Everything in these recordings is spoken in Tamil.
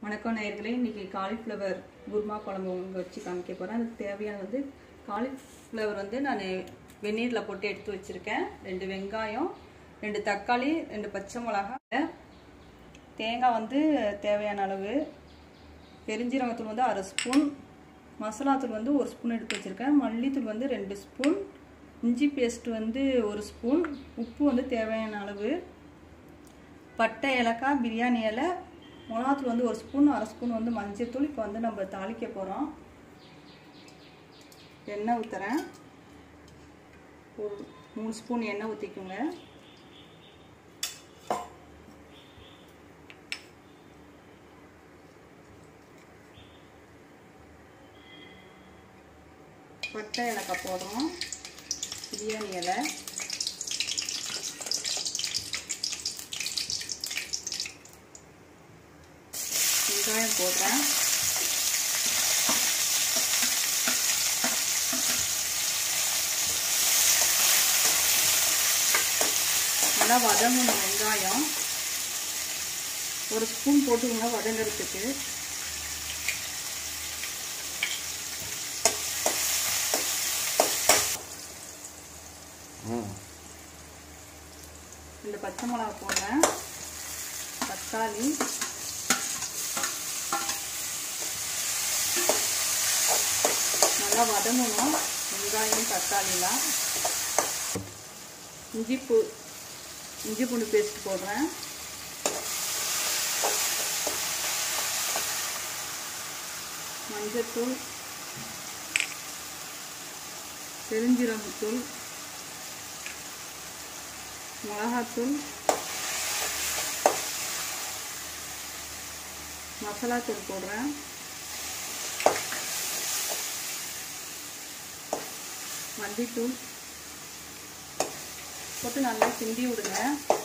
வணக்கம் நேயர்களே இன்னைக்கு காலிஃப்ளவர் குருமா குழம்பு உங்களுக்கு வச்சு காமிக்க போகிறேன் அதுக்கு தேவையான வந்து காலிஃப்ளவர் வந்து நான் வெந்நீரில் போட்டு எடுத்து வச்சுருக்கேன் ரெண்டு வெங்காயம் ரெண்டு தக்காளி ரெண்டு பச்சை மிளகாய் தேங்காய் வந்து தேவையான அளவு பெருஞ்சீரகத்தூள் வந்து அரை ஸ்பூன் மசாலாத்தூள் வந்து ஒரு ஸ்பூன் எடுத்து வச்சுருக்கேன் மல்லித்தூள் வந்து ரெண்டு ஸ்பூன் இஞ்சி பேஸ்ட் வந்து ஒரு ஸ்பூன் உப்பு வந்து தேவையான அளவு பட்டை ஏலக்காய் பிரியாணி இலை மிளகாத்தூள் வந்து ஒரு ஸ்பூன் அரை ஸ்பூன் வந்து மஞ்சள்தூள் இப்போ வந்து நம்ம தாளிக்க போகிறோம் எண்ணெய் ஊற்றுறேன் ஒரு மூணு ஸ்பூன் எண்ணெய் ஊற்றிக்கோங்க பட்டை ஏலக்காய் போடுறோம் பிரியாணி இலை வெங்காயம் போடுறேன் நல்லா வதங்கணும் வெங்காயம் ஒரு ஸ்பூன் போட்டுக்கோங்க வதங்கிறதுக்கு இந்த பச்சை மிளகா போடுறேன் தக்காளி நல்லா வதங்கணும் வெங்காயம் தக்காளிலாம் இஞ்சி பூ இஞ்சி பூண்டு பேஸ்ட் போடுறேன் மஞ்சத்தூள் பெருஞ்சீரகத்தூள் மிளகாத்தூள் மசாலாத்தூள் போடுறேன் மல்லித்தூள் போட்டு நல்லா கிண்டி விடுங்க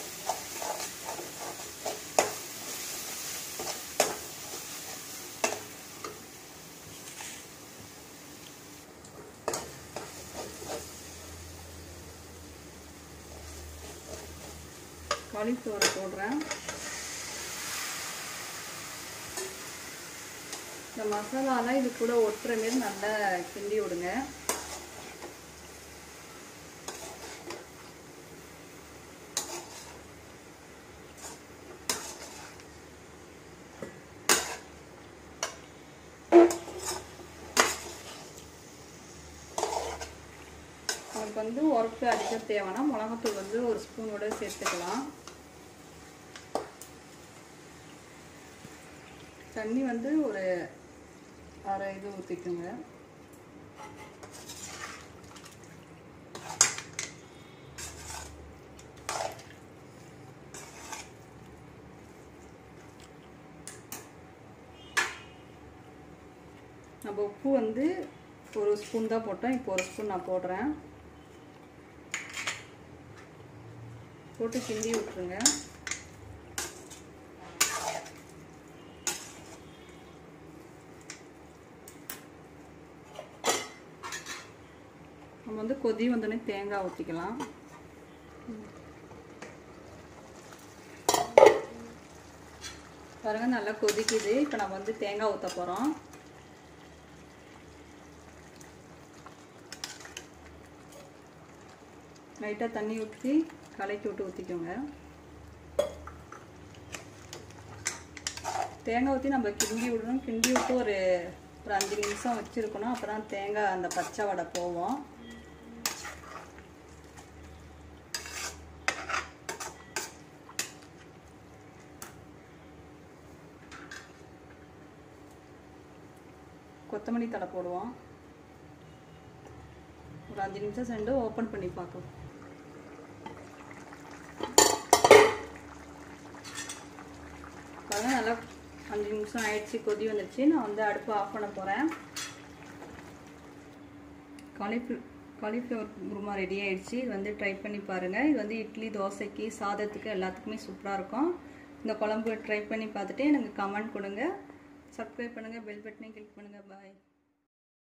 காலிஃப்ளவரை போடுறேன் இந்த மசாலாலாம் இது கூட ஒட்டுற மாரி நல்லா கிண்டி விடுங்க உங்களுக்கு வந்து உரப்பு அடிக்க தேவைன்னா மிளகாத்தூள் வந்து ஒரு ஸ்பூனோட சேர்த்துக்கலாம் தண்ணி வந்து ஒரு அரை இது ஊற்றிக்குங்க நம்ம உப்பு வந்து ஒரு ஸ்பூன் தான் போட்டோம் இப்போ ஒரு ஸ்பூன் நான் போடுறேன் போட்டு கிண்டி விட்டுருங்க நம்ம வந்து கொதி வந்தோடனே தேங்காய் ஊற்றிக்கலாம் பாருங்க நல்லா கொதிக்குது இப்போ நம்ம வந்து தேங்காய் ஊற்ற போகிறோம் லைட்டாக தண்ணி ஊற்றி கலக்கி விட்டு ஊற்றிக்கோங்க தேங்காய் ஊற்றி நம்ம கிண்டி விடணும் கிண்டி விட்டு ஒரு ஒரு அஞ்சு நிமிஷம் வச்சுருக்கணும் அப்புறம் தேங்காய் அந்த பச்சை வடை போவோம் கொத்தமல்லி தலை போடுவோம் ஒரு அஞ்சு நிமிஷம் சென்று ஓப்பன் பண்ணி பார்க்கலாம் பாருங்க நல்லா அஞ்சு நிமிஷம் ஆயிடுச்சு கொதி வந்துடுச்சு நான் வந்து அடுப்பு ஆஃப் பண்ண போகிறேன் காலிஃப்ள காலிஃப்ளவர் குருமா ரெடி ஆயிடுச்சு இது வந்து ட்ரை பண்ணி பாருங்கள் இது வந்து இட்லி தோசைக்கு சாதத்துக்கு எல்லாத்துக்குமே சூப்பராக இருக்கும் இந்த குழம்பு ட்ரை பண்ணி பார்த்துட்டு எனக்கு கமெண்ட் கொடுங்க சப்ஸ்கிரைப் பண்ணுங்கள் பெல் பட்டனையும் கிளிக் பண்ணுங்கள் பாய்